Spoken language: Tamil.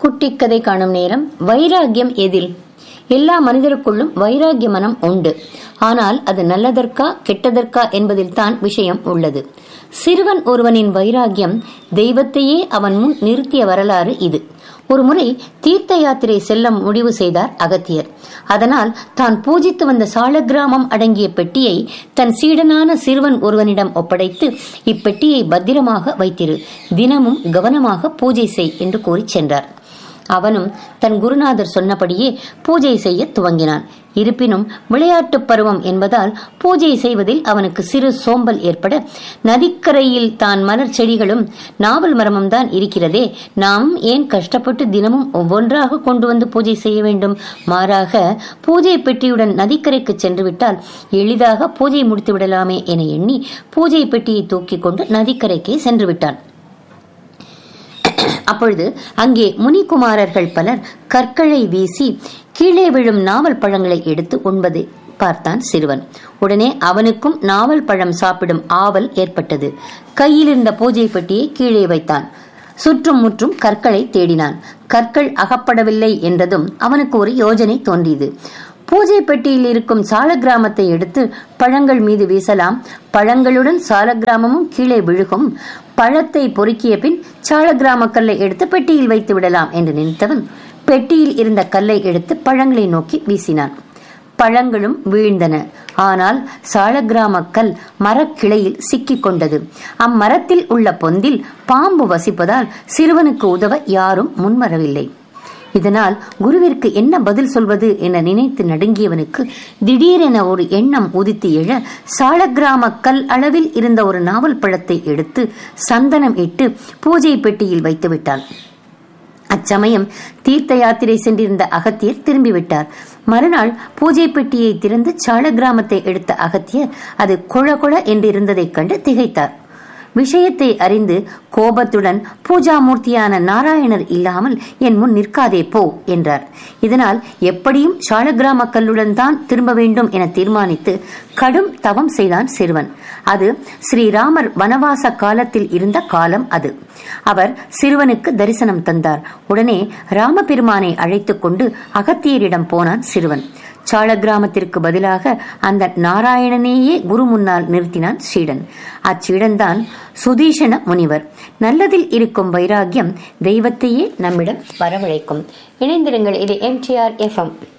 குட்டி கதை காணும் நேரம் வைராகியம் எதில் எல்லா மனிதருக்குள்ளும் வைராகிய மனம் உண்டு ஆனால் அது நல்லதற்கா கெட்டதற்கா என்பதில் தான் விஷயம் உள்ளது சிறுவன் ஒருவனின் வைராகியம் தெய்வத்தையே அவன் முன் நிறுத்திய வரலாறு இது ஒருமுறை தீர்த்த யாத்திரை செல்ல முடிவு செய்தார் அகத்தியர் அதனால் தான் பூஜித்து வந்த சாலக்கிராமம் அடங்கிய பெட்டியை தன் சீடனான சிறுவன் ஒருவனிடம் ஒப்படைத்து இப்பெட்டியை பத்திரமாக வைத்திரு தினமும் கவனமாக பூஜை செய் என்று கூறி சென்றார் அவனும் தன் குருநாதர் சொன்னபடியே பூஜை செய்ய துவங்கினான் இருப்பினும் விளையாட்டுப் பருவம் என்பதால் பூஜை செய்வதில் அவனுக்கு சிறு சோம்பல் ஏற்பட நதிக்கரையில் தான் மலர் செடிகளும் நாவல் மரமும் தான் இருக்கிறதே நாம் ஏன் கஷ்டப்பட்டு தினமும் ஒவ்வொன்றாக கொண்டு வந்து பூஜை செய்ய வேண்டும் மாறாக பூஜை பெட்டியுடன் நதிக்கரைக்கு சென்று விட்டால் எளிதாக பூஜை முடித்து விடலாமே என எண்ணி பூஜை பெட்டியை தூக்கிக் கொண்டு நதிக்கரைக்கே சென்று விட்டான் அப்பொழுது அங்கே முனிகுமாரர்கள் பலர் கற்களை வீசி கீழே விழும் நாவல் பழங்களை எடுத்து உண்பதை பார்த்தான் சிறுவன் உடனே அவனுக்கும் நாவல் பழம் சாப்பிடும் ஆவல் ஏற்பட்டது கையில் இருந்த பூஜை பெட்டியை கீழே வைத்தான் சுற்றும் முற்றும் கற்களை தேடினான் கற்கள் அகப்படவில்லை என்றதும் அவனுக்கு ஒரு யோஜனை தோன்றியது பூஜை பெட்டியில் இருக்கும் சாலக்கிராமத்தை எடுத்து பழங்கள் மீது வீசலாம் பழங்களுடன் சாலக்கிராமமும் கீழே விழுகும் பழத்தை பொறுக்கிய பின் சாலக்கிராம கல்லை எடுத்து பெட்டியில் வைத்து விடலாம் என்று நினைத்தவன் பெட்டியில் இருந்த கல்லை எடுத்து பழங்களை நோக்கி வீசினான் பழங்களும் வீழ்ந்தன ஆனால் சாலக்கிராம கல் மரக்கிளையில் சிக்கிக் கொண்டது அம்மரத்தில் உள்ள பொந்தில் பாம்பு வசிப்பதால் சிறுவனுக்கு உதவ யாரும் முன்வரவில்லை இதனால் குருவிற்கு என்ன பதில் சொல்வது என நினைத்து நடுங்கியவனுக்கு திடீரென ஒரு எண்ணம் உதித்து எழ சாலக்கிராம கல் அளவில் இருந்த ஒரு நாவல் பழத்தை எடுத்து சந்தனம் இட்டு பூஜை பெட்டியில் வைத்து விட்டான் அச்சமயம் தீர்த்த யாத்திரை சென்றிருந்த அகத்தியர் திரும்பிவிட்டார் மறுநாள் பூஜை பெட்டியை திறந்து சால கிராமத்தை எடுத்த அகத்தியர் அது கொழ கொழ என்று இருந்ததைக் கண்டு திகைத்தார் விஷயத்தை அறிந்து கோபத்துடன் பூஜாமூர்த்தியான நாராயணர் இல்லாமல் என் முன் நிற்காதே போ என்றார் இதனால் எப்படியும் சாலக்கிராம கல்லுடன் தான் திரும்ப வேண்டும் என தீர்மானித்து கடும் தவம் செய்தான் சிறுவன் அது ஸ்ரீராமர் வனவாச காலத்தில் இருந்த காலம் அது அவர் சிறுவனுக்கு தரிசனம் தந்தார் உடனே ராமபெருமானை அழைத்துக் கொண்டு அகத்தியரிடம் போனான் சிறுவன் சால கிராமத்திற்கு பதிலாக அந்த நாராயணனையே குரு முன்னால் நிறுத்தினான் சீடன் அச்சீடன்தான் சுதீஷண முனிவர் நல்லதில் இருக்கும் வைராகியம் தெய்வத்தையே நம்மிடம் வரவழைக்கும் இணைந்திருங்கள் இது எம்டிஆர் எஃப்எம்